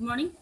Good morning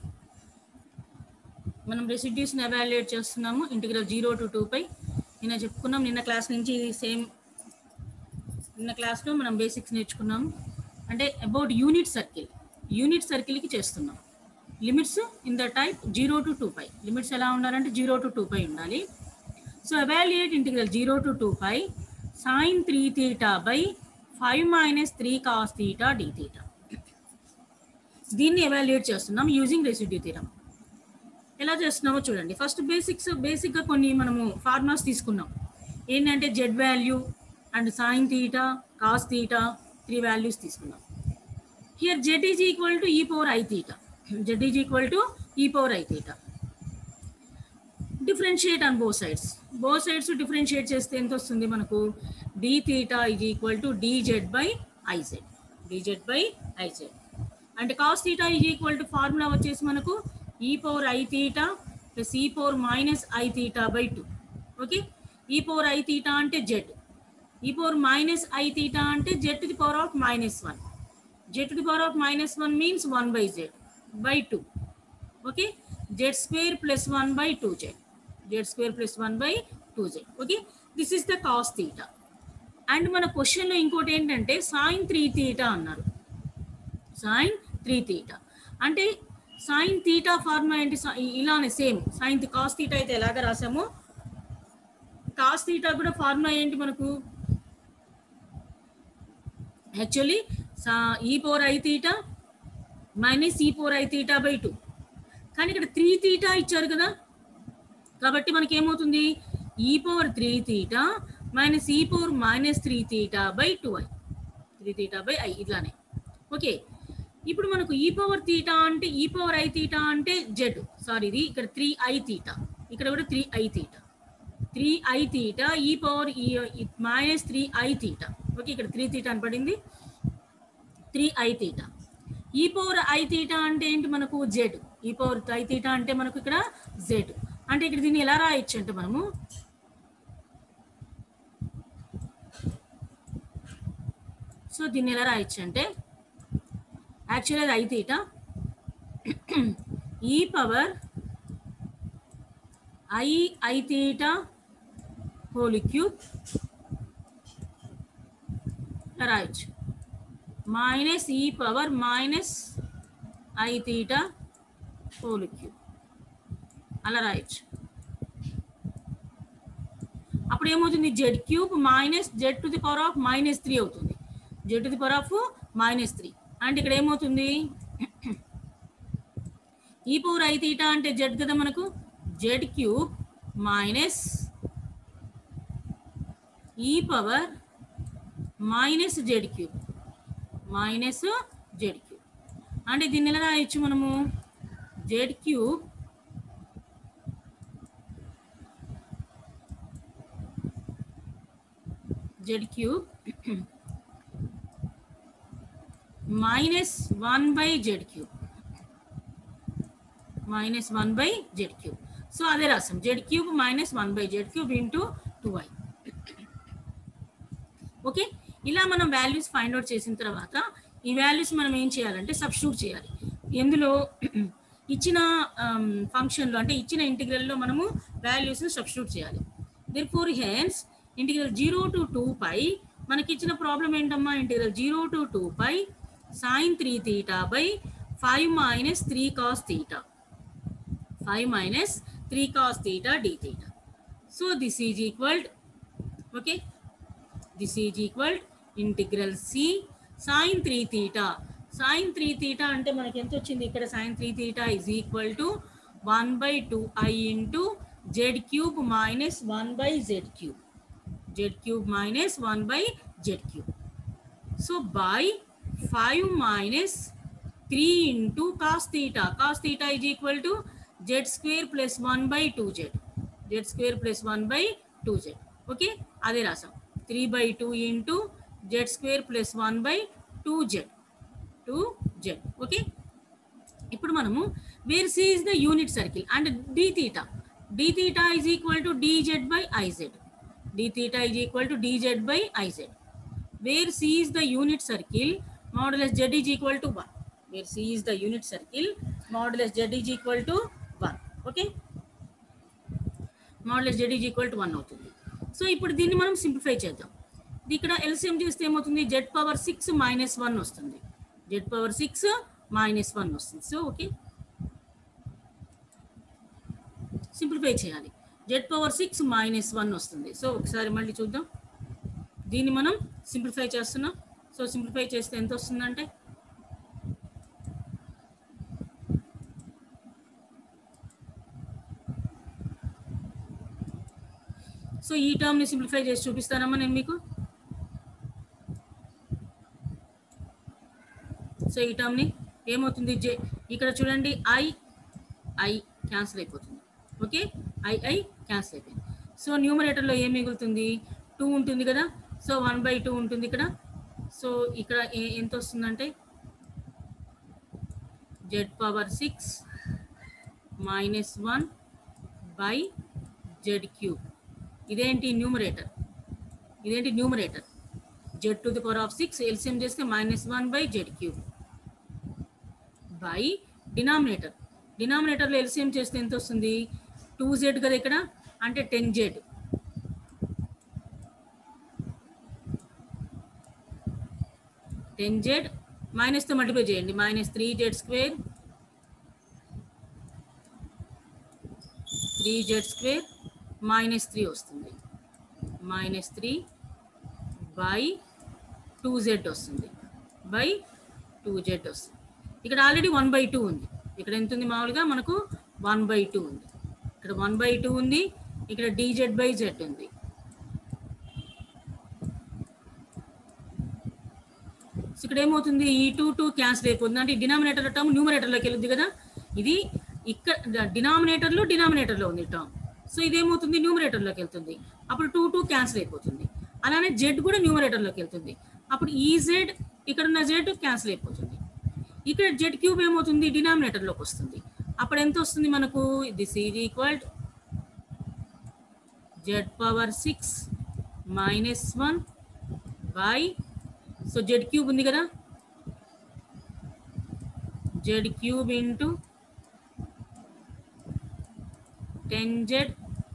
మనం రెసిడ్యూస్ని evaluate చేస్తున్నాము integral zero to two pi నిన్న చెప్పుకున్నాం నిన్న క్లాస్ నుంచి ఇది సేమ్ నిన్న క్లాస్లో మనం బేసిక్స్ నేర్చుకున్నాము అంటే అబౌట్ యూనిట్ సర్కిల్ యూనిట్ సర్కిల్కి చేస్తున్నాం limits in the type zero to two pi limits ఎలా ఉండాలంటే జీరో టు టూ పై ఉండాలి so evaluate integral zero to two pi sine three theta by five minus three cos theta d theta దీన్ని ఎవాల్యుయేట్ చేస్తున్నాం using residue theorem ఎలా చేస్తున్నామో చూడండి first basics బేసిక్గా కొన్ని మనము ఫార్ములాస్ తీసుకున్నాం ఏంటంటే Z value and sine theta cos theta three values తీసుకున్నాం here Z is equal to e power i theta Z is equal to e power i theta differentiate on both sides both sides differentiate చేస్తే ఎంత వస్తుంది మనకు d theta is equal to d z by i z d z by i z అంటే cos theta is equal to formula వచ్చేసి మనకు e power i theta plus e power minus i theta by two okay e power i theta అంటే Z e power minus i theta అంటే Z to the power of minus one Z to the power of minus one means one by Z by two okay Z square plus one by two Z Z square plus one by two Z okay this is the cos theta and మన క్వశ్చన్లో ఇంకోటి ఏంటంటే sine three theta అన్నారు sine three theta అంటే sine theta formula ఏంటి స- ఇలానే same sine cos theta అయితే ఎలాగ రాసామో కాస్ థీటా కూడా ఫార్ములా ఏంటి మనకు actually e power i theta minus e power i theta by two కానీ ఇక్కడ త్రీ థీటా ఇచ్చారు కదా కాబట్టి మనకి ఏమవుతుంది e power three theta minus e power minus three theta by two i three theta by i ఇట్లానే okay ఇప్పుడు మనకు ఈ పవర్ తీటా అంటే ఈ పవర్ ఐ తీటా అంటే జెడ్ సారీ ఇది ఇక్కడ త్రీ ఐ తీటా ఇక్కడ కూడా three i theta three i theta e power e minus three i theta okay ఇక్కడ త్రీ తీటా అని పడింది three i theta e power i theta అంటే ఏంటి మనకు Z e power i theta అంటే మనకు ఇక్కడ జెడ్ అంటే ఇక్కడ దీన్ని ఎలా రాయొచ్చు అంటే మనము సో దీన్ని ఎలా రాయొచ్చు అంటే యాక్చువల్ అది i theta e power i i theta whole cube రాయొచ్చు minus e power minus i theta whole cube అలా రాయొచ్చు అప్పుడు ఏమవుతుంది z cube minus z to the power of minus three అవుతుంది z to the power of minus three అంటే ఇక్కడ ఏమవుతుంది e power i theta అంటే జెడ్ కదా మనకు z cube minus e power minus z cube minus z cube అంటే దీన్ని ఎలా రాయొచ్చు మనము z cube z cube minus one by z cube minus one by z cube so అదే రాసాం z cube minus one by z cube into two i okay ఇలా మనం values find out చేసిన తర్వాత ఈ వాల్యూస్ మనం ఏం చేయాలంటే సబ్స్టిట్యూట్ చేయాలి ఎందులో ఇచ్చిన ఫంక్షన్లో అంటే ఇచ్చిన ఇంటిగ్రల్లో మనము వాల్యూస్ని సబ్స్టిట్యూట్ చేయాలి therefore hence integral zero to two pi మనకి ఇచ్చిన ప్రాబ్లం ఏంటమ్మా integral zero to two pi sine three theta by five minus three cos theta five minus three cos theta d theta so this is equalled okay this is equalled integral C sine three theta sine three theta అంటే మనకి ఎంత వచ్చింది ఇక్కడ sine three theta is equal to one by two i into z cube minus one by z cube z cube minus one by z cube so by five minus three into cos theta cos theta is equal to z square plus one by two Z Z square plus one by two Z okay అదే రాసాం three by two into z square plus one by two z two Z okay ఇప్పుడు మనము where C is the unit circle and d theta d theta is equal to d z by i z d theta is equal to d z by i z where C is the unit circle modulus z is equal to 1 where c is the unit circle modulus z is equal to one okay modulus z is equal to one అవుతుంది so ఇప్పుడు దీన్ని మనం simplify చేద్దాం ఇది ఇక్కడ LCM చేస్తే ఏమవుతుంది z power six minus one వస్తుంది z power six minus one వస్తుంది సో ఓకే సింప్లిఫై చేయాలి z power six minus one వస్తుంది సో ఒకసారి మళ్ళీ చూద్దాం దీన్ని మనం సింప్లిఫై చేస్తున్నాం సో సింప్లిఫై చేస్తే ఎంత వస్తుందంటే సో ఈ టర్మ్ని సింప్లిఫై చేసి చూపిస్తానమ్మా నేను మీకు సో ఈ టర్మ్ని ఏమవుతుంది జే ఇక్కడ చూడండి ఐ ఐ క్యాన్సిల్ అయిపోతుంది ఓకే ఐ ఐ క్యాన్సిల్ అయిపోయింది సో న్యూమరేటర్లో ఏం మిగులుతుంది టూ ఉంటుంది కదా సో వన్ బై టూ ఉంటుంది ఇక్కడ సో ఇక్కడ ఏ- ఎంత వస్తుందంటే z power six minus one by z cube ఇదేంటి న్యూమరేటర్ ఇదేంటి numerator z to the power of six LCM చేస్తే minus one by z cube by denominator డినామినేటర్లో ఎల్సిఎం చేస్తే ఎంత వస్తుంది టూ జెడ్ కదా ఇక్కడ అంటే టెన్ జెడ్ టెన్ జెడ్ మైనస్తో మల్టిప్లై చేయండి minus three z square three z square minus three వస్తుంది minus three by two z వస్తుంది బై టూ జెడ్ వస్తుంది ఇక్కడ ఆల్రెడీ వన్ బై టూ ఉంది ఇక్కడ ఎంత ఉంది మామూలుగా మనకు వన్ బై టూ ఉంది ఇక్కడ వన్ బై టూ ఉంది ఇక్కడ డీజెడ్ బై జెడ్ ఉంది సో ఇక్కడ ఏమవుతుంది ఈ టూ టూ క్యాన్సిల్ అయిపోతుంది అంటే డినామినేటర్ టర్మ్ న్యూమరేటర్లోకి వెళ్ళింది కదా ఇది ఇక్కడ డినామినేటర్లో డినామినేటర్లో ఉంది టర్మ్ సో ఇదేమవుతుంది న్యూమరేటర్లోకి వెళ్తుంది అప్పుడు టూ టూ క్యాన్సిల్ అయిపోతుంది అలానే జెడ్ కూడా న్యూమరేటర్లోకి వెళ్తుంది అప్పుడు ఈ జెడ్ ఇక్కడ ఉన్న జెడ్ క్యాన్సిల్ అయిపోతుంది ఇక్కడ జెడ్ క్యూబ్ ఏమవుతుంది డినామినేటర్లోకి వస్తుంది అప్పుడు ఎంత వస్తుంది మనకు this is equal z power six minus one by so z cube ఉంది కదా z cube into ten z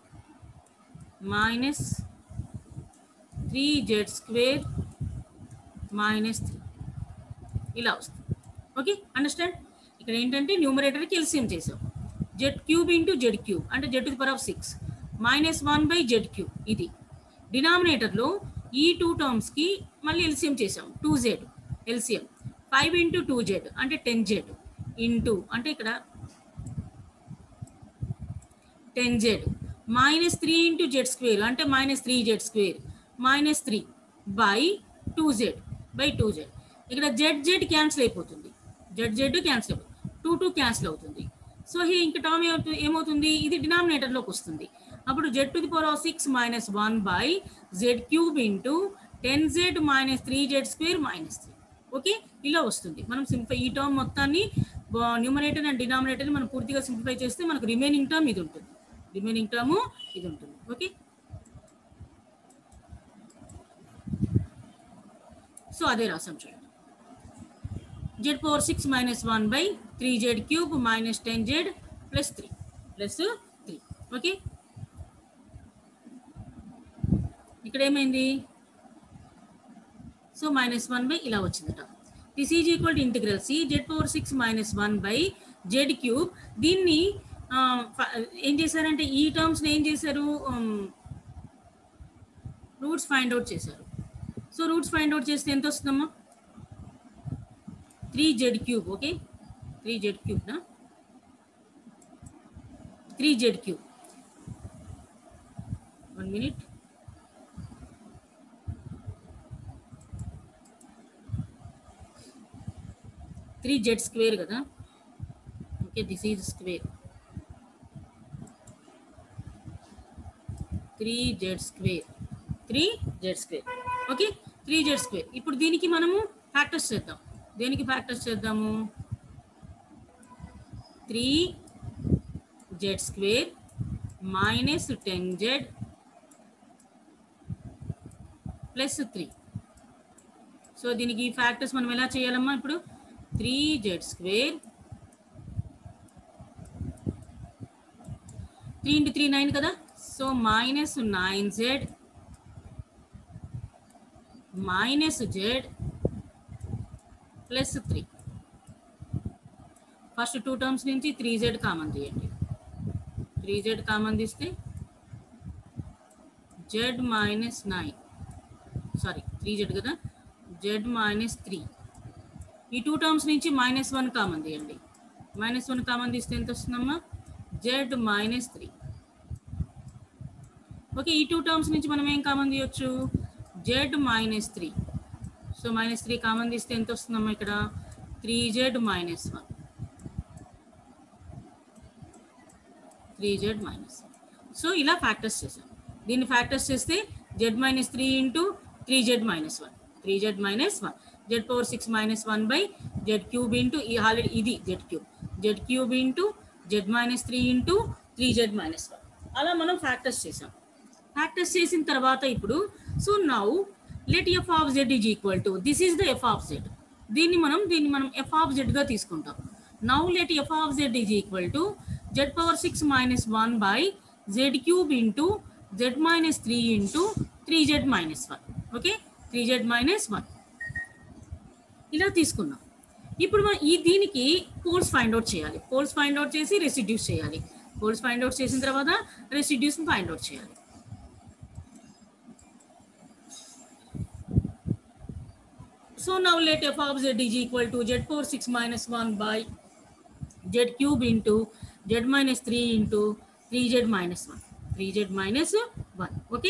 minus three z square minus three ఇలా వస్తుంది ఓకే అండర్స్టాండ్ ఇక్కడ ఏంటంటే న్యూమరేటర్కి ఎల్సిఎం చేసాం z cube into z cube అంటే Z to power of six minus one by z cube ఇది డినామినేటర్లో ఈ టూ టర్మ్స్కి మళ్ళీ ఎల్సిఎం చేసాం two z LCM five into two z అంటే టెన్ జెడ్ ఇంటూ అంటే ఇక్కడ ten z minus three into z square అంటే minus three z square minus three by two z by two z ఇక్కడ z z cancel అయిపోతుంది z z cancel అయిపోతుంది two two cancel అవుతుంది so హీ ఇంక term ఏమవుతు- ఏమవుతుంది ఇది డినామినేటర్లోకి వస్తుంది అప్పుడు z to the power of six minus one by z cube into ten z minus three z square minus three okay ఇలా వస్తుంది మనం సింప్లిఫై ఈ టర్మ్ మొత్తాన్ని న్యూమరేటర్ అండ్ డినామినేటర్ మనం పూర్తిగా సింప్లిఫై చేస్తే మనకు రిమైనింగ్ టర్మ్ ఇది ఉంటుంది రిమైనింగ్ టర్మ్ ఇది ఉంటుంది ఓకే సో అదే రాసాం చూడండి z power six minus one by three z cube minus ten z plus three plus three okay ఇక్కడ ఏమైంది సో మైనస్ వన్ బై ఇలా వచ్చిందట this is equal to integral C z power six minus one by z cube దీన్ని ఆ, ఫ- ఏం చేశారంటే ఈ టర్మ్స్ని ఏం చేశారు రూట్స్ ఫైండ్ అవుట్ చేశారు సో రూట్స్ ఫైండ్ అవుట్ చేస్తే ఎంత వస్తుందమ్మా three z cube okay three z cube నా three z cube one minute three z square కదా okay this is square three z square three z square okay three z square ఇప్పుడు దీనికి మనము factors చేద్దాం దేనికి ఫ్యాక్టర్స్ చేద్దాము three z square minus ten z plus three so దీనికి factors మనం ఎలా చేయాలమ్మా ఇప్పుడు three z square three into three nine కదా so minus nine z minus z plus three first two terms నుంచి త్రీ జెడ్ కామన్ తీయండి three z common తీస్తే z minus nine sorry three z కదా z minus three ఈ two terms నుంచి minus one common తీయండి minus one common తీస్తే ఎంత వస్తుందమ్మా జెడ్ మైనస్ త్రీ ఓకే ఈ టూ టర్మ్స్ నుంచి మనం ఏం కామన్ తీయొచ్చు z minus three so minus three common తీస్తే ఎంత వస్తుందమ్మా ఇక్కడ three z minus one three z minus so ఇలా ఫ్యాక్టర్స్ చేసాం దీన్ని ఫ్యాక్టర్స్ చేస్తే z minus three into three z minus one three z minus one z power six minus one by z cube into ఈ already ఇది z cube z cube into z minus three into three z minus one అలా మనం factors చేసాం factors చేసిన తర్వాత ఇప్పుడు so now let f of z is equal to this is the f of z దీన్ని మనం దీన్ని మనం ఎఫ్ ఆఫ్ జెడ్గా తీసుకుంటాం now let f of z is equal to z power six minus one by z cube into z minus three into three z minus one okay three z minus one ఇలా తీసుకున్నాం ఇప్పుడు మనం ఈ దీనికి poles find out చేయాలి poles find out చేసి residues చేయాలి poles find out చేసిన తర్వాత రెసిడ్యూస్ ఫైండ్ అవుట్ చేయాలి So now let f of z is equal to z power 6 minus 1 by z cube into z minus 3 into 3z minus 1. 3z minus 1. Okay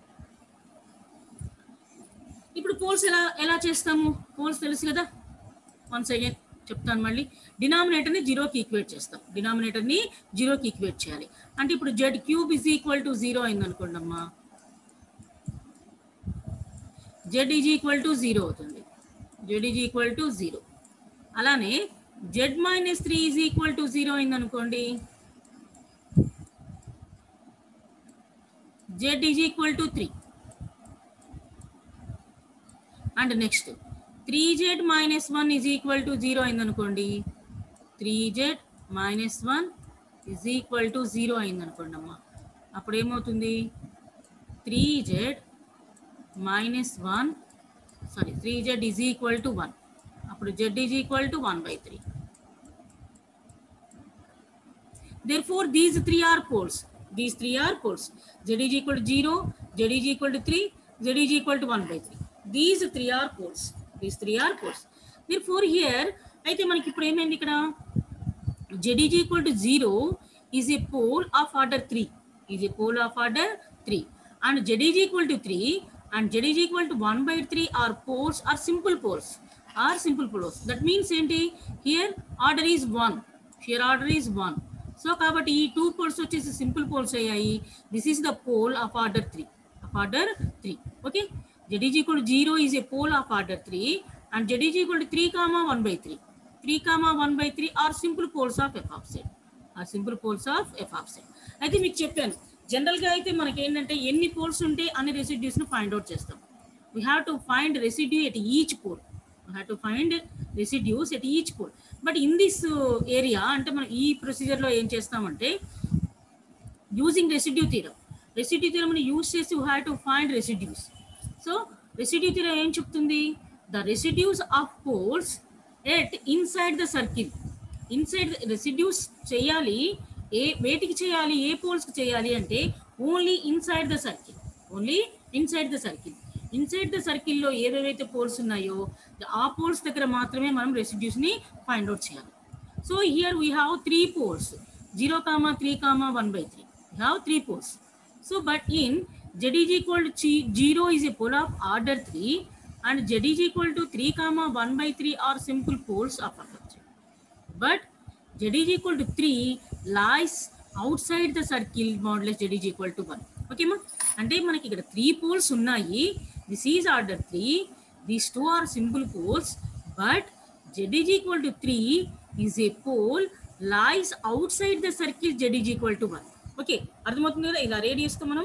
ఇప్పుడు poles ఎలా ఎలా చేస్తాము poles తెలుసు కదా once again చెప్తాను మళ్ళీ డినామినేటర్ని జీరోకి ఈక్వేట్ చేస్తాం డినామినేటర్ని జీరోకి ఈక్వేట్ చేయాలి అంటే ఇప్పుడు z cube is equal to zero అయింది అనుకోండి అమ్మా z is equal to zero అవుతుంది z is equal to zero అలానే z minus three is equal to zero అయింది అనుకోండి z is equal to three and next three z minus one is equal to zero అయింది అనుకోండి three z minus one is equal to zero అయింది అనుకోండి అమ్మా అప్పుడు ఏమవుతుంది three z minus one sorry three z is equal to one అప్పుడు z is equal to one by three therefore these three are poles these three are poles z is equal to zero z is equal to three z is equal to one by three these three are poles these three are poles therefore here అయితే మనకి ఇప్పుడు ఏమైంది ఇక్కడ z is equal to zero is a pole of order three is a pole of order three and z is equal to three and z is equal to one by three are poles are simple poles are simple poles that means ఏంటి here order is one here order is one so కాబట్టి ఈ two poles వచ్చేసి simple poles అయ్యాయి this is the pole of order three of order three okay z is equal zero is a pole of order three and z is equal to three comma one by three three comma one by three are simple poles of f of set are simple poles of f of set అయితే మీకు చెప్పాను జనరల్గా అయితే మనకి ఏంటంటే ఎన్ని poles ఉంటే అన్ని రెసిడ్యూస్ను ఫైండ్ అవుట్ చేస్తాం we have to find residue at each pole we have to find residues at each pole but in this area అంటే మనం ఈ ప్రొసీజర్లో ఏం చేస్తామంటే using residue theorem residue theorem use చేసి we have to find residues so residue theorem ఏం చెప్తుంది the residues of poles at inside the circle inside residues చేయాలి ఏ వేటికి చేయాలి ఏ పోల్స్కి చేయాలి అంటే only inside the circle only inside the circle inside the సర్కిల్లో ఏవేవైతే పోల్స్ ఉన్నాయో ఆ పోల్స్ దగ్గర మాత్రమే మనం రెసిడ్యూస్ని ఫైండ్ అవుట్ చేయాలి so here we have three poles zero comma three comma one by three we have three poles so but in z is equal to zero is a pole of order three and z is equal to three comma one by three are simple poles of f but బట్ z is equal to 3 lies outside the circle modulus z is equal to 1 ఓకేమా అంటే మనకి ఇక్కడ three poles ఉన్నాయి this is order three these two are simple poles but z is equal to three is a pole lies outside the circle z is equal to one okay అర్థమవుతుంది కదా ఇలా రేడియస్తో మనం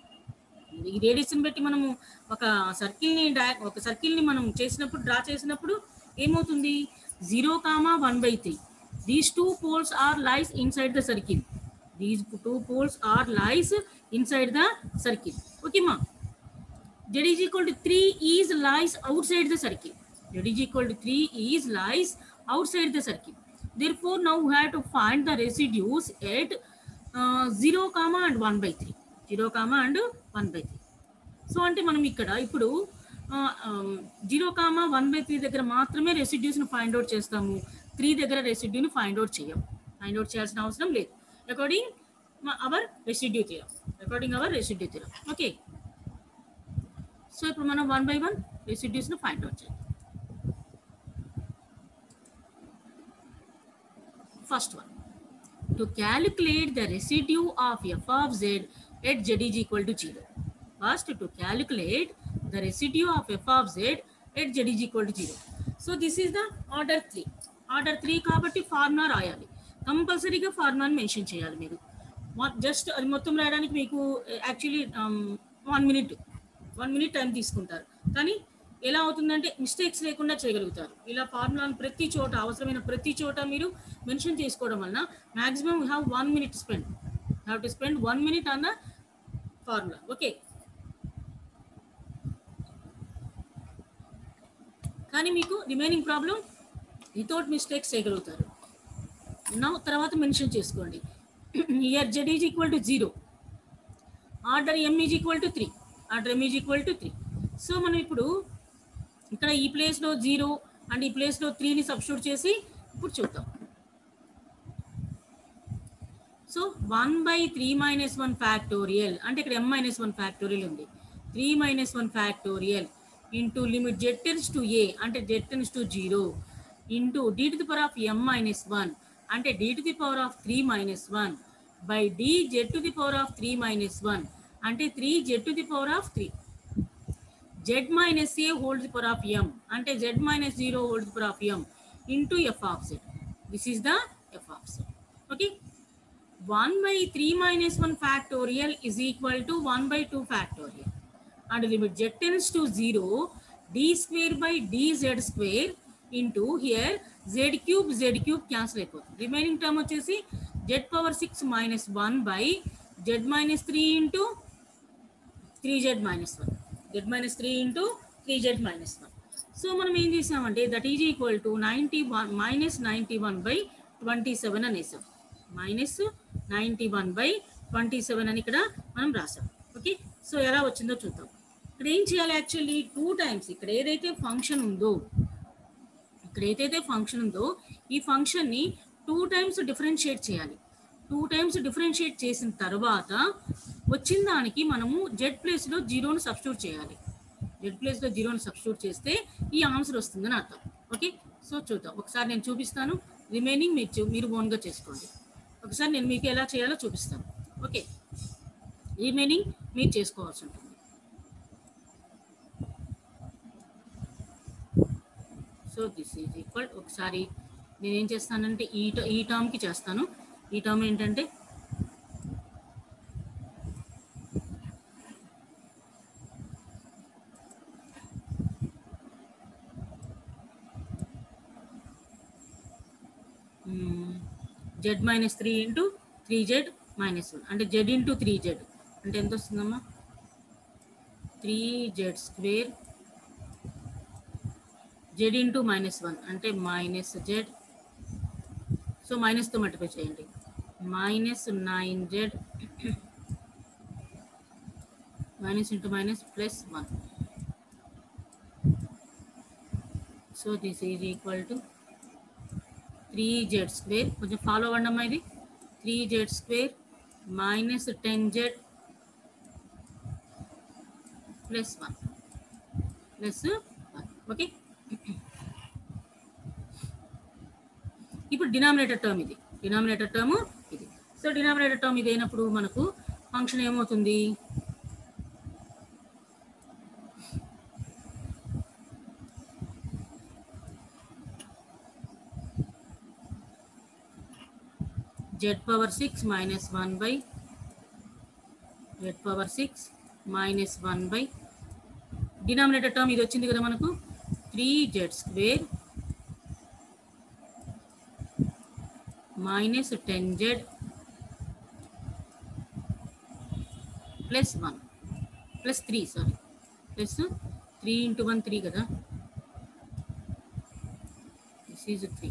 ఈ రేడియస్ని బట్టి మనము ఒక సర్కిల్ని డా ఒక సర్కిల్ని మనం చేసినప్పుడు డ్రా చేసినప్పుడు ఏమవుతుంది zero comma one by three these two poles are lies inside the circle these two poles are lies inside the circle okay మా z is equal to 3 is lies outside the circle z is equal to 3 is lies outside the circle therefore now we have to find the residues at uh, 0 comma and 1 by 3 0 comma and 1 by 3 సో అంటే మనం ఇక్కడ ఇప్పుడు zero comma one by three దగ్గర మాత్రమే రెసిడ్యూస్ని find out చేస్తాము three దగ్గర రెసిడ్యూని ఫైండ్ అవుట్ చేయం ఫైండ్ అవుట్ చేయాల్సిన అవసరం లేదు according our residue theorem according our residue theorem okay so ఇప్పుడు మనం వన్ బై వన్ రెసిడ్యూస్ని ఫైండ్ అవుట్ చేయాలి first one to calculate the residue of f of z at z is equal to zero first to calculate the residue of f of z at z is equal to zero so this is the order three order three కాబట్టి formula రాయాలి కంపల్సరీగా ఫార్ములాని mention చేయాలి మీరు just అది మొత్తం రాయడానికి మీకు actually one minute one minute time తీసుకుంటారు కానీ ఎలా అవుతుందంటే మిస్టేక్స్ లేకుండా చేయగలుగుతారు ఇలా ఫార్ములాను ప్రతి చోట అవసరమైన ప్రతి చోట మీరు మెన్షన్ చేసుకోవడం వలన maximum you have one minute spend have to spend one minute on the formula okay కానీ మీకు రిమైనింగ్ ప్రాబ్లం వితౌట్ మిస్టేక్స్ చేయగలుగుతారు నా తర్వాత మెన్షన్ చేసుకోండి here z is equal to zero order m is equal to three order m is equal to three so మనం ఇప్పుడు ఇక్కడ ఈ ప్లేస్లో జీరో అండ్ ఈ ప్లేస్లో త్రీని సబ్స్టిట్యూట్ చేసి ఇప్పుడు చూద్దాం so one by three minus one factorial అంటే ఇక్కడ ఎం మైనస్ వన్ ఫ్యాక్టోరియల్ ఉంది three minus one factorial into limit z tends to a అంటే z tends to zero into d to the power of m minus one అంటే d to the power of three minus one by d z to the power of three minus one అంటే three z to the power of three z minus a whole the power of m అంటే z minus zero whole the power of m into f of z this is the f of z okay 1 by 3 minus 1 factorial is equal to 1 by 2 factorial. And limit z tends to 0, d square by dz square into here z cube z cube cancel అయిపోతుంది remaining term వచ్చేసి z power six minus one by z minus three into three z minus one z minus three into three z minus one so మనం ఏం చేసామంటే that is equal to ninety one minus ninety one by twenty seven అనేసాం minus ninety one by twenty seven అని ఇక్కడ మనం రాసాం okay so ఎలా వచ్చిందో చూద్దాం ఇక్కడ ఏం చేయాలి యాక్చువల్లీ టూ టైమ్స్ ఇక్కడ ఏదైతే ఫంక్షన్ ఉందో ఇక్కడ ఏదైతే ఫంక్షన్ ఉందో ఈ ఫంక్షన్ని టూ టైమ్స్ డిఫరెన్షియేట్ చేయాలి టూ టైమ్స్ డిఫరెన్షియేట్ చేసిన తర్వాత వచ్చిన దానికి మనము జెడ్ ప్లేస్లో జీరోని సబ్స్టిట్యూట్ చేయాలి జెడ్ ప్లేస్లో జీరోని సబ్స్టిట్యూట్ చేస్తే ఈ ఆన్సర్ వస్తుందని అర్థం ఓకే సో చూద్దాం ఒకసారి నేను చూపిస్తాను రిమైనింగ్ మీరు చూ- మీరు ఓన్గా చేసుకోండి ఒకసారి నేను మీకు ఎలా చేయాలో చూపిస్తాను ఓకే రిమైనింగ్ మీరు చేసుకోవాల్సి ఉంటుంది సో దిస్ ఈజ్ ఈక్వల్ ఒకసారి నేను ఏం చేస్తానంటే ఈ ట- ఈ టర్మ్కి చేస్తాను ఈ టర్మ్ ఏంటంటే z minus three into three z minus one అంటే జెడ్ ఇంటూ త్రీ జెడ్ అంటే ఎంత వస్తుందమ్మా three z square z into minus one అంటే మైనస్ జెడ్ సో మైనస్తో మల్టిప్లై చేయండి minus nine z minus into minus plus one so this is equal to three z square కొంచెం follow అవ్వండి అమ్మా ఇది three z square minus ten z plus one plus one okay ఇప్పుడు denominator term ఇది denominator term ఇది so denominator term ఇది అయినప్పుడు మనకు ఫంక్షన్ ఏమవుతుంది z power 6 minus 1 by z power 6 minus 1 by denominator term ఇది వచ్చింది కదా మనకు three z square minus ten z plus one plus three sorry plus three into one three కదా దిస్ ఈజ్ త్రీ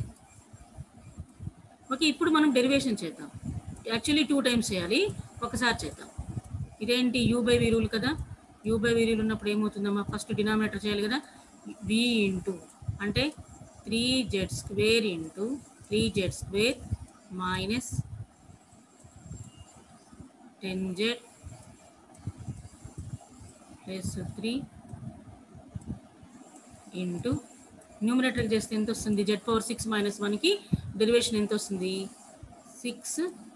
ఓకే ఇప్పుడు మనం derivation చేద్దాం actually two times చేయాలి ఒకసారి చేద్దాం ఇదేంటి యూ బై వి రూల్ కదా యూ బై వి రూల్ ఉన్నప్పుడు ఏమవుతుందమ్మా ఫస్ట్ డినామినేటర్ చేయాలి కదా వి ఇంటూ అంటే three z square into three z square minus ten z plus three into numerator చేస్తే ఎంత వస్తుంది జెడ్ పవర్ సిక్స్ మైనస్ వన్కి డెరివేషన్ ఎంత వస్తుంది six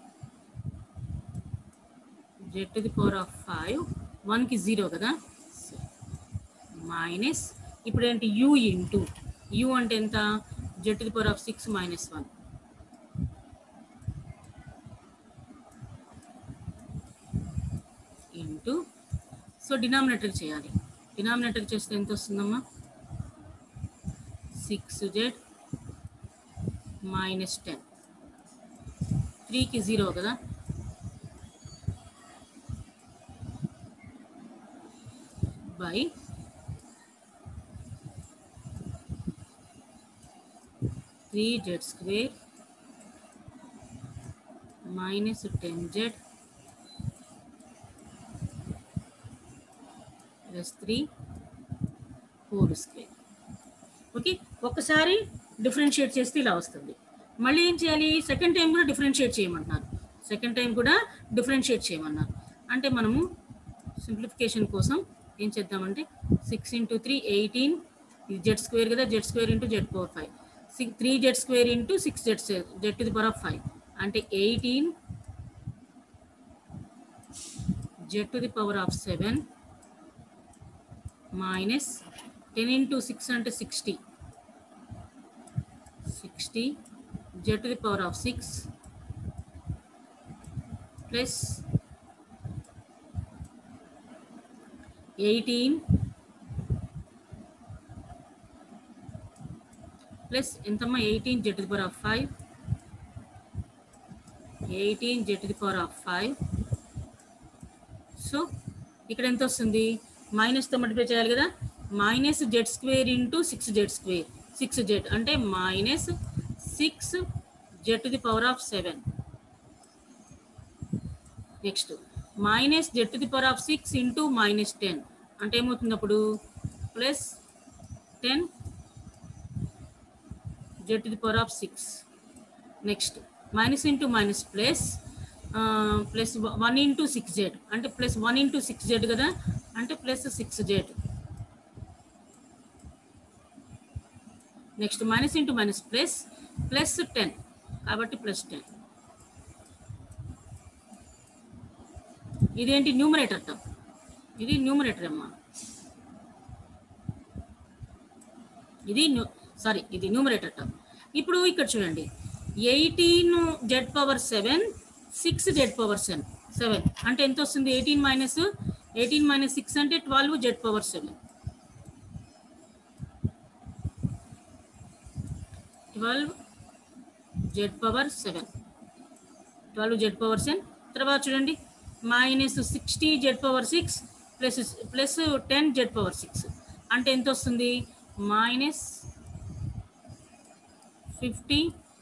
z to the power of five వన్కి జీరో కదా మైనస్ ఇప్పుడు ఏంటి యూ ఇంటూ యూ అంటే ఎంత z to the power of six minus one into so denominator చేయాలి డినామినేటర్ చేస్తే ఎంత వస్తుందమ్మా సిక్స్ జెడ్ మైనస్ టెన్ త్రీకి జీరో కదా by three z square minus ten z plus three whole square okay ఒక్కసారి differentiate చేస్తే ఇలా వస్తుంది మళ్ళీ ఏం చేయాలి సెకండ్ టైం కూడా డిఫరెన్షియేట్ చేయమంటున్నారు సెకండ్ టైం కూడా డిఫరెన్షియేట్ చేయమన్నారు అంటే మనము సింప్లిఫికేషన్ కోసం ఏం చేద్దామంటే సిక్స్ ఇంటూ త్రీ ఎయిటీన్ ఇది జెడ్ స్క్వేర్ కదా z square into z power five six three z square into six z z to the power of five అంటే eighteen z to the power of seven minus ten into six అంటే sixty sixty z to the power of six plus eighteen plus ఎంతమ్మా eighteen z to the power of five eighteen z to the power of five so ఇక్కడ ఎంత వస్తుంది మైనస్తో multiply చేయాలి కదా minus z square into six z square six z అంటే minus six z to the power of seven next minus z to the power of six into minus ten అంటే ఏమవుతుంది అప్పుడు plus ten z to the power of six next minus into minus plus plus one into six z అంటే plus one into six z కదా అంటే plus six z next minus into minus plus plus ten కాబట్టి plus ten ఇదేంటి numerator term ఇది numerator అమ్మా ఇది sorry ఇది numerator term ఇప్పుడు ఇక్కడ చూడండి eighteen z power seven six z power seven seven అంటే ఎంత వస్తుంది eighteen minus eighteen minus six అంటే twelve z power seven twelve z power seven twelve z power seven తర్వాత చూడండి minus sixty z power six plus plus ten z power six అంటే ఎంత వస్తుంది minus fifty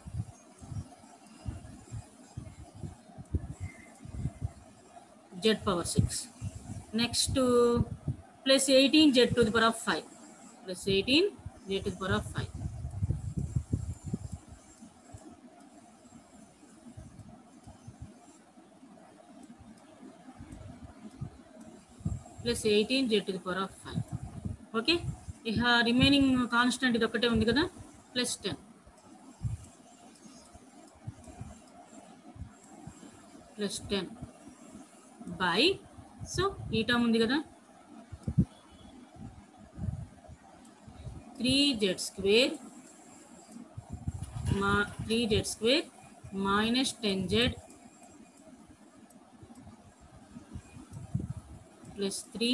z power six next plus eighteen z to the power of five plus eighteen z to the power of five plus eighteen z to the power of five okay ఇక remaining constant ఇది ఒక్కటే ఉంది కదా plus ten plus ten by so ఈ term ఉంది కదా three z square మా three z square minus ten z plus three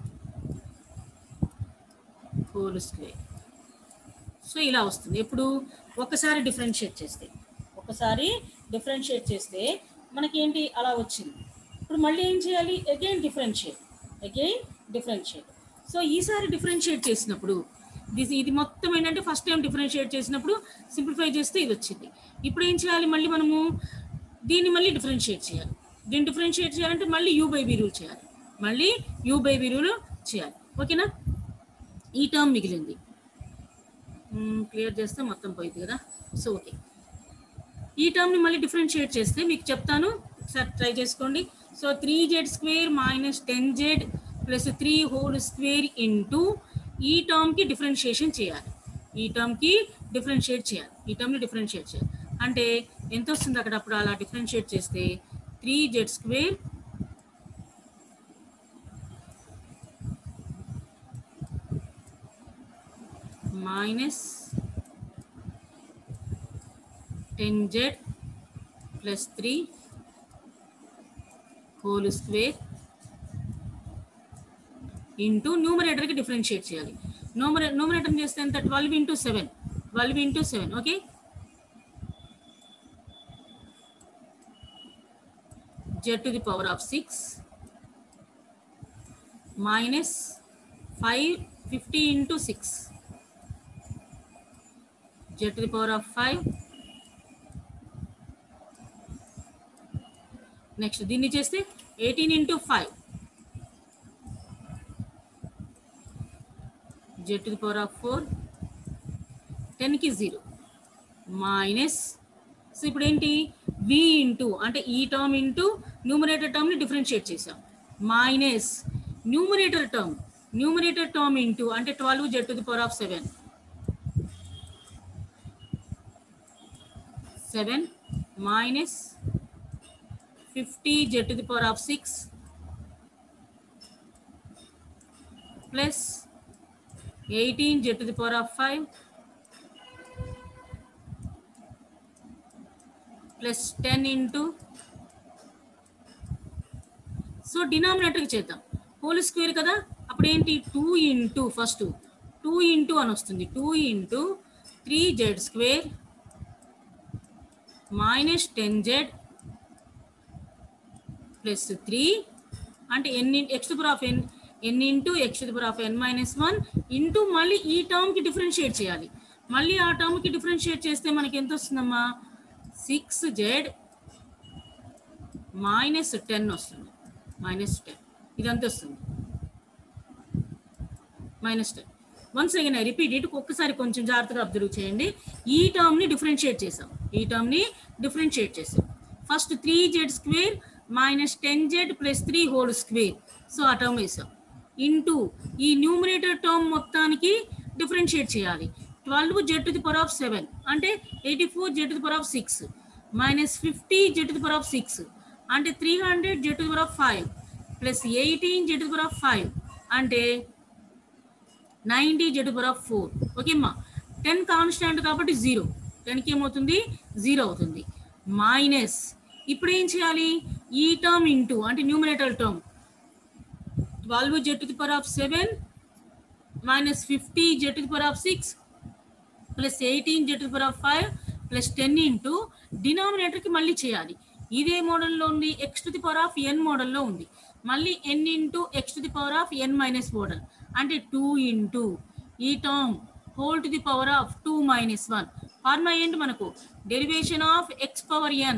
whole square so ఇలా వస్తుంది ఎప్పుడు ఒకసారి డిఫరెన్షియేట్ చేస్తే ఒకసారి డిఫరెన్షియేట్ చేస్తే మనకి ఏంటి అలా వచ్చింది ఇప్పుడు మళ్ళీ ఏం చేయాలి again differentiate again differentiate so ఈసారి డిఫరెన్షియేట్ చేసినప్పుడు దిస్ ఇది మొత్తం ఏంటంటే ఫస్ట్ టైం డిఫరెన్షియేట్ చేసినప్పుడు సింప్లిఫై చేస్తే ఇది వచ్చింది ఇప్పుడు ఏం చేయాలి మళ్ళీ మనము దీన్ని మళ్ళీ డిఫరెన్షియేట్ చేయాలి దీన్ని డిఫరెన్షియేట్ చేయాలంటే మళ్ళీ యూ బై బి రూల్ చేయాలి మళ్ళీ యూ బై బి రూల్ చేయాలి ఓకేనా ఈ టర్మ్ మిగిలింది క్లియర్ చేస్తే మొత్తం పోయింది కదా సో ఓకే ఈ టర్మ్ని మళ్ళీ డిఫరెన్షియేట్ చేస్తే మీకు చెప్తాను ఒకసారి ట్రై చేసుకోండి so three z square minus ten z plus three whole square into ఈ టర్మ్కి డిఫరెన్షియేషన్ చేయాలి ఈ టర్మ్కి డిఫరెన్షియేట్ చేయాలి ఈ టర్మ్ని డిఫరెన్షియేట్ చేయాలి అంటే ఎంత వస్తుంది అక్కడ అప్పుడు అలా డిఫరెన్షియేట్ చేస్తే three z square minus ten z plus three whole square into న్యూమరేటర్కి డిఫరెన్షియేట్ చేయాలి న్యూమరే న్యూమరేటర్ చేస్తే ఎంత twelve into seven twelve into seven okay z to the power of six minus five fifty into six z to the power of 5 next దీన్ని చేస్తే eighteen into five z to the power of four టెన్కి zero minus so ఇప్పుడు ఏంటి v into అంటే ఈ term into numerator టర్మ్ని differentiate చేసాం minus numerator term numerator term into అంటే twelve z to the power of seven seven minus fifty z to the power of six plus eighteen z to the power of five plus ten into so డినామినేటర్కి చేద్దాం whole square కదా అప్పుడు ఏంటి two into first two into అని వస్తుంది two into three z square minus ten z plus three అంటే ఎన్ని x power of n n into x power of n minus one into మళ్ళీ ఈ టర్మ్కి డిఫరెన్షియేట్ చేయాలి మళ్ళీ ఆ టర్మ్కి డిఫరెన్షియేట్ చేస్తే మనకి ఎంత వస్తుందమ్మా సిక్స్ జెడ్ మైనస్ టెన్ వస్తుంది మైనస్ టెన్ ఇదంతా వస్తుంది minus ten once again I repeat it ఒక్కసారి కొంచెం జాగ్రత్తగా అబ్జర్వ్ చేయండి ఈ టర్మ్ని డిఫరెన్షియేట్ చేసాం ఈ టర్మ్ని డిఫరెన్షియేట్ చేసాం first three z square minus ten z plus three whole square so ఆ టర్మ్ వేసాం ఇంటూ ఈ న్యూమరేటర్ టర్మ్ మొత్తానికి డిఫరెన్షియేట్ చేయాలి twelve z to the power of seven అంటే eighty four z to the power of six minus fifty z to the power of six అంటే three hundred z to the power of five plus eighteen z to the power of five అంటే ninety z power of four ఓకేమ్మా ten constant కాబట్టి zero టెన్కి ఏమవుతుంది zero అవుతుంది minus ఇప్పుడు ఏం చేయాలి ఈ టర్మ్ ఇంటూ అంటే numerator term twelve z to the power of seven minus fifty z to the power of six plus eighteen z to the power of five plus ten into డినామినేటర్కి మళ్ళీ చేయాలి ఇదే మోడల్లో ఉంది x to the power of n మోడల్లో ఉంది మళ్ళీ n into x to the power of n minus model అంటే టూ ఇంటూ ఈ term whole to the power of two minus one ఫార్మా ఏంటి మనకు derivation of x power n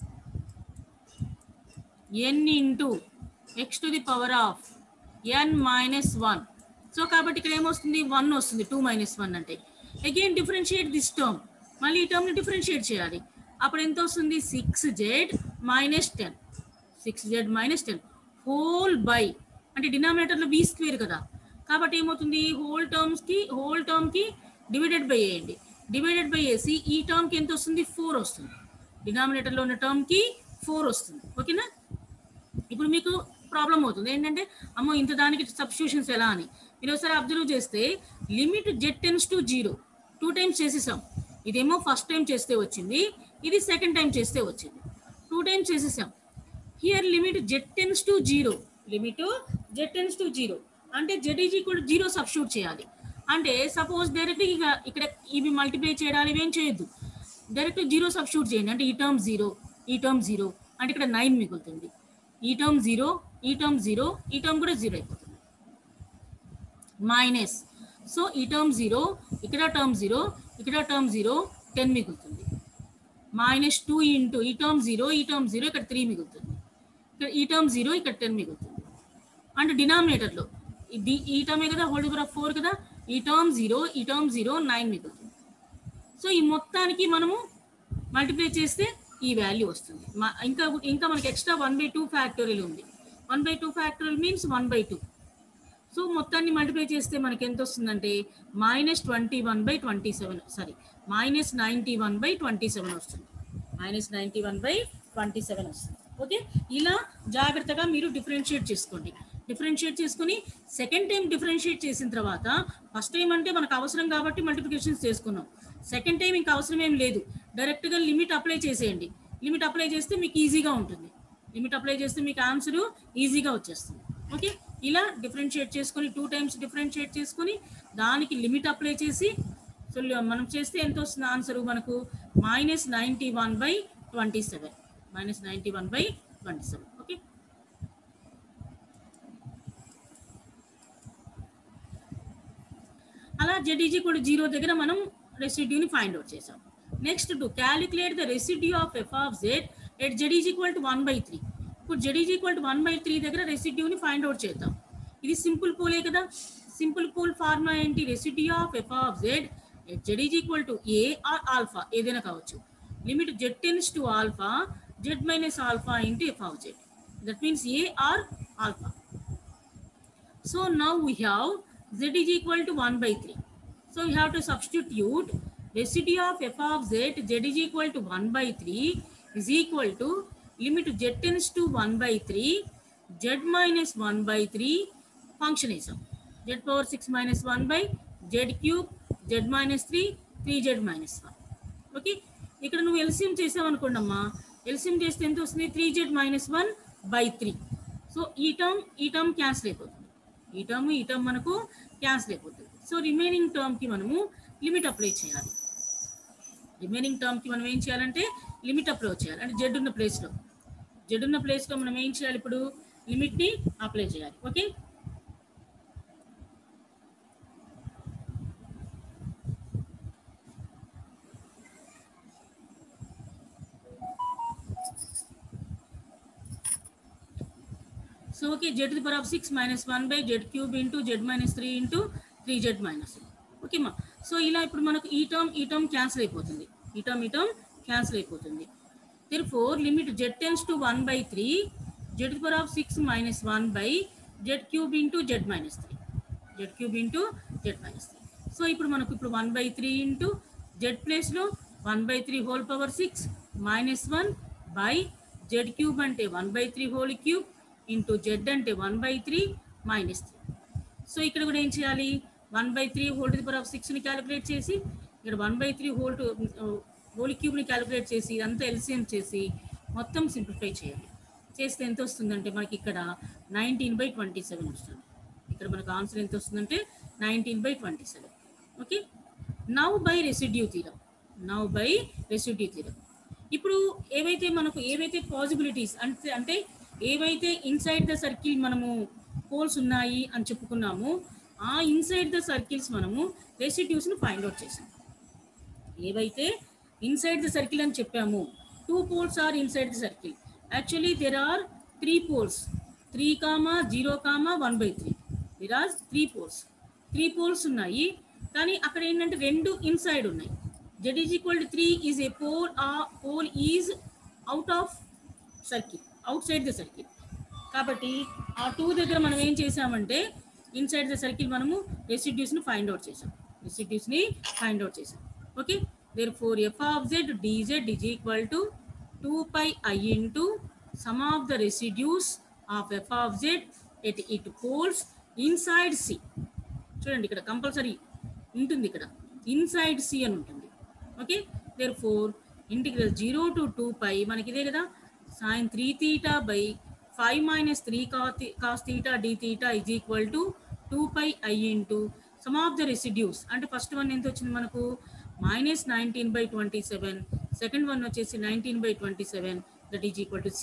n into x to the power of n minus one so కాబట్టి ఇక్కడ ఏమొస్తుంది one వస్తుంది two minus one అంటే again differentiate this term మళ్ళీ ఈ టర్మ్ని డిఫరెన్షియేట్ చేయాలి అప్పుడు ఎంత వస్తుంది six z minus ten six z minus ten whole by అంటే డినామినేటర్లో బీ స్క్వేర్ కదా కాబట్టి ఏమవుతుంది హోల్ టర్మ్స్కి హోల్ టర్మ్కి డివైడెడ్ బై వేయండి డివైడెడ్ బై వేసి ఈ టర్మ్కి ఎంత వస్తుంది ఫోర్ వస్తుంది డినామినేటర్లో ఉన్న టర్మ్కి ఫోర్ వస్తుంది ఓకేనా ఇప్పుడు మీకు ప్రాబ్లం అవుతుంది ఏంటంటే అమ్మో ఇంత దానికి సబ్స్టిట్యూషన్స్ ఎలా అని మీరు ఒకసారి అబ్జర్వ్ చేస్తే limit z tends to zero two times చేసేసాం ఇదేమో ఫస్ట్ టైం చేస్తే వచ్చింది ఇది సెకండ్ టైం చేస్తే వచ్చింది టూ టైమ్స్ చేసేసాం here limit z tends to zero limit z tends to zero అంటే z is equal zero substitute చేయాలి అంటే సపోజ్ డైరెక్ట్ ఇక ఇక్కడ ఇవి మల్టిప్లై చేయడాలు ఇవేం చేయొద్దు డైరెక్ట్ జీరో సబ్స్టిట్యూట్ చేయండి అంటే ఈ టర్మ్ జీరో ఈ టర్మ్ జీరో అంటే ఇక్కడ నైన్ మిగులుతుంది ఈ టర్మ్ జీరో ఈ టర్మ్ జీరో ఈ టర్మ్ కూడా జీరో అయిపోతుంది మైనస్ సో ఈ టర్మ్ జీరో ఇక్కడ టర్మ్ జీరో ఇక్కడ టర్మ్ జీరో టెన్ మిగులుతుంది మైనస్ టూ ఇంటూ ఈ టర్మ్ జీరో ఈ టర్మ్ జీరో ఇక్కడ త్రీ మిగులుతుంది ఇక్కడ ఈ టర్మ్ జీరో ఇక్కడ టెన్ మిగులుతుంది అంటే డినామినేటర్లో ఇది ఈ టర్మే కదా హోల్డ్ పవర్ ఆఫ్ ఫోర్ కదా ఈ టర్మ్ జీరో ఈ టర్మ్ జీరో నైన్ మిగులుతుంది సో ఈ మొత్తానికి మనము మల్టిప్లై చేస్తే ఈ వాల్యూ వస్తుంది మా- ఇంకా ఇంకా మనకి extra one by two factorial ఉంది one by two factorial means one by two so మొత్తాన్ని మల్టిప్లై చేస్తే మనకి ఎంత వస్తుందంటే minus twenty one by twenty seven sorry minus ninety one by twenty seven వస్తుంది minus ninety one by twenty seven వస్తుంది okay ఇలా జాగ్రత్తగా మీరు డిఫరెన్షియేట్ చేసుకోండి డిఫరెన్షియేట్ చేసుకుని సెకండ్ టైం డిఫరెన్షియేట్ చేసిన తర్వాత ఫస్ట్ టైం అంటే మనకు అవసరం కాబట్టి మల్టిప్లికేషన్స్ చేసుకున్నాం సెకండ్ టైం ఇంకా అవసరం ఏం లేదు డైరెక్ట్గా లిమిట్ అప్లై చేసేయండి లిమిట్ అప్లై చేస్తే మీకు ఈజీగా ఉంటుంది లిమిట్ అప్లై చేస్తే మీకు ఆన్సర్ ఈజీగా వచ్చేస్తుంది ఓకే ఇలా డిఫరెన్షియేట్ చేసుకొని టూ టైమ్స్ డిఫరెన్షియేట్ చేసుకొని దానికి లిమిట్ అప్లై చేసి సో మనం చేస్తే ఎంత వస్తుంది ఆన్సర్ మనకు minus ninety one by twenty seven minus ninety one by twenty seven okay అలా జెడ్ ఈజ్ ఈక్వల్ జీరో దగ్గర మనం రెసిడ్యూని ఫైండ్ అవుట్ చేసాం next to calculate the residue of f of z at z is equal to one by three ఇప్పుడు z is equal to one by three దగ్గర రెసిడ్యూని find out చేద్దాం ఇది simple పూలే కదా సింపుల్ పూల్ ఫార్ములా ఏంటి residue of f of z at z is equal to a or alpha ఏదైనా కావచ్చు limit z tends to alpha z minus alpha into f of z that means a or alpha So now we have z is equal to 1 by 3. So we have to substitute residue of f of z, z is equal to 1 by 3 is equal to limit z tends to 1 by 3, z minus 1 by 3 functionism. z power 6 minus 1 by z cube, z minus 3, 3z minus 1. Okay ఇక్కడ నువ్వు LCM చేసావు అనుకోండమ్మా LCM చేస్తే ఎంత వస్తుంది three z minus one by three so ఈ term ఈ term cancel అయిపోతుంది ఈ టర్మ్ ఈ టర్మ్ మనకు క్యాన్సిల్ అయిపోతుంది సో రిమైనింగ్ టర్మ్కి మనము లిమిట్ అప్లై చేయాలి రిమైనింగ్ టర్మ్కి మనం ఏం చేయాలంటే లిమిట్ అప్లై చేయాలి అంటే జెడ్ ఉన్న ప్లేస్లో జెడ్ ఉన్న ప్లేస్లో మనం ఏం చేయాలి ఇప్పుడు లిమిట్ని అప్లై చేయాలి okay so okay z the power of six minus one by z cube into z minus three into three z minus okay మా సో ఇలా ఇప్పుడు మనకు ఈ టర్మ్ ఈ టర్మ్ క్యాన్సిల్ అయిపోతుంది ఈ టర్మ్ ఈ టర్మ్ క్యాన్సిల్ అయిపోతుంది therefore limit z tends to one by three z the power of six minus one by z cube into z minus three z cube into z minus three so ఇప్పుడు మనకు ఇప్పుడు one by three into z ప్లేస్లో one by three whole power six minus one by z cube అంటే one by three whole cube into z అంటే one by three minus three so ఇక్కడ కూడా ఏం చేయాలి one by three whole to the power of సిక్స్ని calculate చేసి ఇక్కడ one by three whole to whole క్యూబ్ని క్యాలిక్యులేట్ చేసి ఇదంతా ఎల్సిఎం చేసి మొత్తం సింప్లిఫై చేయాలి చేస్తే ఎంత వస్తుందంటే మనకి ఇక్కడ నైన్టీన్ బై ట్వంటీ సెవెన్ వస్తుంది ఇక్కడ మనకు ఆన్సర్ ఎంత వస్తుందంటే nineteen by twenty seven okay now by residue theorem now by residue theorem ఇప్పుడు ఏవైతే మనకు ఏవైతే పాసిబిలిటీస్ అంటే అంటే ఏవైతే ఇన్సైడ్ ద సర్కిల్ మనము పోల్స్ ఉన్నాయి అని చెప్పుకున్నామో ఆ ఇన్సైడ్ ద సర్కిల్స్ మనము రెసిడ్యూస్ను ఫైండ్ అవుట్ చేసాం ఏవైతే ఇన్సైడ్ ద సర్కిల్ అని చెప్పాము two poles are inside the circle actually there are three poles three comma zero comma one by three there are three poles three poles ఉన్నాయి కానీ అక్కడ ఏంటంటే రెండు ఇన్సైడ్ ఉన్నాయి z is equal to three is a pole ఆ pole is out of circle outside the circle కాబట్టి ఆ two దగ్గర మనం ఏం చేసామంటే ఇన్సైడ్ ద సర్కిల్ మనము రెసిడ్యూస్ని ఫైండ్ అవుట్ చేసాం రెసిడ్యూస్ని ఫైండ్ అవుట్ చేసాం okay therefore f of z d z is equal to two pi i into sum of the residues of f of z at it poles inside c చూడండి ఇక్కడ compulsory ఉంటుంది ఇక్కడ inside c అని ఉంటుంది okay therefore integral zero to two pi మనకి ఇదే కదా sine three theta by five minus three cos theta d theta is equal to two pi i into sum of the residues అంటే first one ఎంత వచ్చింది మనకు minus nineteen by twenty seven second one వచ్చేసి nineteen by twenty seven that is equal to zero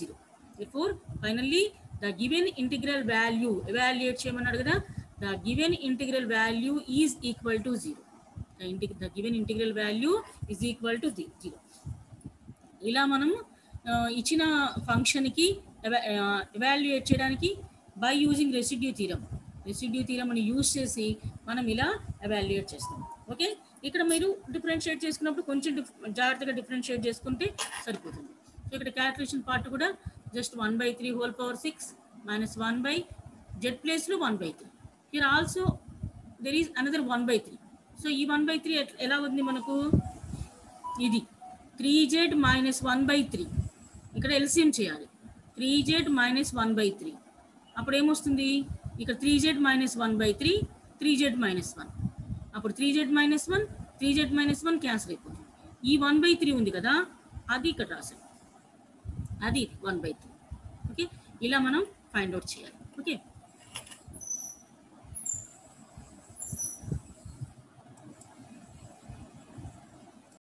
before finally the given integral value evaluate చేయమన్నాడు కదా the given integral value is equal to zero the ఇంటి the given integral value is equal to zero ఇలా మనం ఆ, ఇచ్చిన ఫంక్షన్కి evaluate చేయడానికి by using residue theorem residue theorem అని యూజ్ చేసి మనం ఇలా ఎవాల్యుయేట్ చేస్తాం ఓకే ఇక్కడ మీరు డిఫరెన్షియేట్ చేసుకున్నప్పుడు కొంచెం డిఫ్ జాగ్రత్తగా డిఫరెన్షియేట్ చేసుకుంటే సరిపోతుంది సో ఇక్కడ క్యాల్కులేషన్ పార్ట్ కూడా just one by three whole power six minus one by z ప్లేస్లో one by three here also there is another one by three so ఈ వన్ బై త్రీ ఎలా ఉంది మనకు ఇది three z minus one by three ఇక్కడ LCM చేయాలి three z minus one by three అప్పుడు ఏమొస్తుంది ఇక్కడ three z minus one by three three z minus one అప్పుడు three z minus one three z minus one cancel అయిపోతుంది ఈ one by three ఉంది కదా అది ఇక్కడ రాసాం అది వన్ బై త్రీ ఓకే ఇలా మనం ఫైండ్ అవుట్ చేయాలి ఓకే